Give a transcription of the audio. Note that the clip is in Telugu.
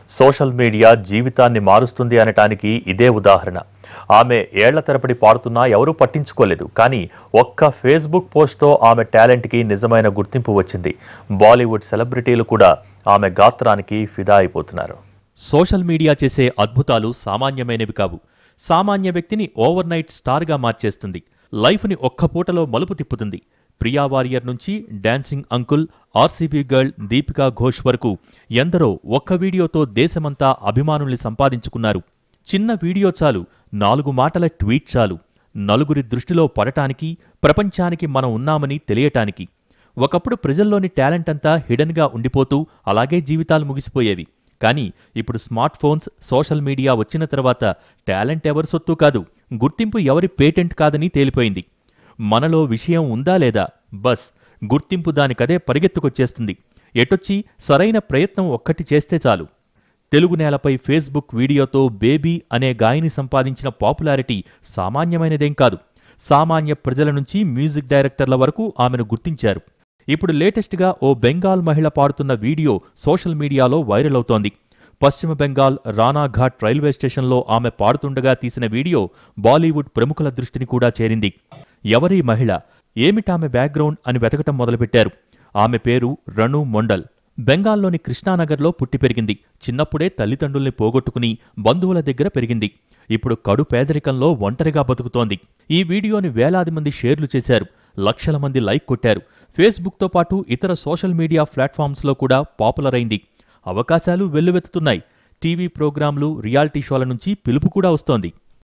సోషల్ మీడియా జీవితాన్ని మారుస్తుంది అనటానికి ఇదే ఉదాహరణ ఆమె ఏళ్ల తరబడి పాడుతున్నా ఎవరూ పట్టించుకోలేదు కానీ ఒక్క ఫేస్బుక్ పోస్ట్తో ఆమె టాలెంట్కి నిజమైన గుర్తింపు వచ్చింది బాలీవుడ్ సెలబ్రిటీలు కూడా ఆమె గాత్రానికి ఫిదా అయిపోతున్నారు సోషల్ మీడియా చేసే అద్భుతాలు సామాన్యమైనవి కావు సామాన్య వ్యక్తిని ఓవర్ నైట్ స్టార్గా మార్చేస్తుంది లైఫ్ని ఒక్క పూటలో మలుపు తిప్పుతుంది ప్రియా వారియర్ నుంచి dancing uncle RCB girl Deepika Ghosh వరకు ఎందరో ఒక్క వీడియోతో దేశమంతా అభిమానుల్ని సంపాదించుకున్నారు చిన్న వీడియో చాలు నాలుగు మాటల ట్వీట్ చాలు నలుగురి దృష్టిలో పడటానికి ప్రపంచానికి మనం ఉన్నామని తెలియటానికి ఒకప్పుడు ప్రజల్లోని టాలెంట్ అంతా హిడెన్గా ఉండిపోతూ అలాగే జీవితాలు ముగిసిపోయేవి కానీ ఇప్పుడు స్మార్ట్ ఫోన్స్ సోషల్ మీడియా వచ్చిన తర్వాత టాలెంట్ ఎవరి సొత్తు కాదు గుర్తింపు ఎవరి పేటెంట్ కాదని తేలిపోయింది మనలో విషయం ఉందా లేదా బస్ గుర్తింపు దానికదే పరిగెత్తుకొచ్చేస్తుంది ఎటొచ్చి సరైన ప్రయత్నం ఒక్కటి చేస్తే చాలు తెలుగు నేలపై ఫేస్బుక్ వీడియోతో బేబీ అనే గాయని సంపాదించిన పాపులారిటీ సామాన్యమైనదేం కాదు సామాన్య ప్రజల నుంచి మ్యూజిక్ డైరెక్టర్ల వరకు ఆమెను గుర్తించారు ఇప్పుడు లేటెస్ట్గా ఓ బెంగాల్ మహిళ పాడుతున్న వీడియో సోషల్ మీడియాలో వైరల్ అవుతోంది పశ్చిమ బెంగాల్ రానాఘాట్ రైల్వే స్టేషన్లో ఆమె పాడుతుండగా తీసిన వీడియో బాలీవుడ్ ప్రముఖుల దృష్టిని కూడా చేరింది ఎవరీ మహిళ ఏమిటామె బ్యాక్గ్రౌండ్ అని వెతకటం మొదలుపెట్టారు ఆమె పేరు రణు మొండల్ బెంగాల్లోని కృష్ణానగర్లో పుట్టి పెరిగింది చిన్నప్పుడే తల్లిదండ్రుల్ని పోగొట్టుకుని బంధువుల దగ్గర పెరిగింది ఇప్పుడు కడు పేదరికంలో ఒంటరిగా బతుకుతోంది ఈ వీడియోని వేలాది మంది షేర్లు చేశారు లక్షల మంది లైక్ కొట్టారు ఫేస్బుక్తో పాటు ఇతర సోషల్ మీడియా ప్లాట్ఫామ్స్లో కూడా పాపులర్ అయింది అవకాశాలు వెల్లువెత్తుతున్నాయి టీవీ ప్రోగ్రాంలు రియాలిటీ షోల నుంచి పిలుపు కూడా వస్తోంది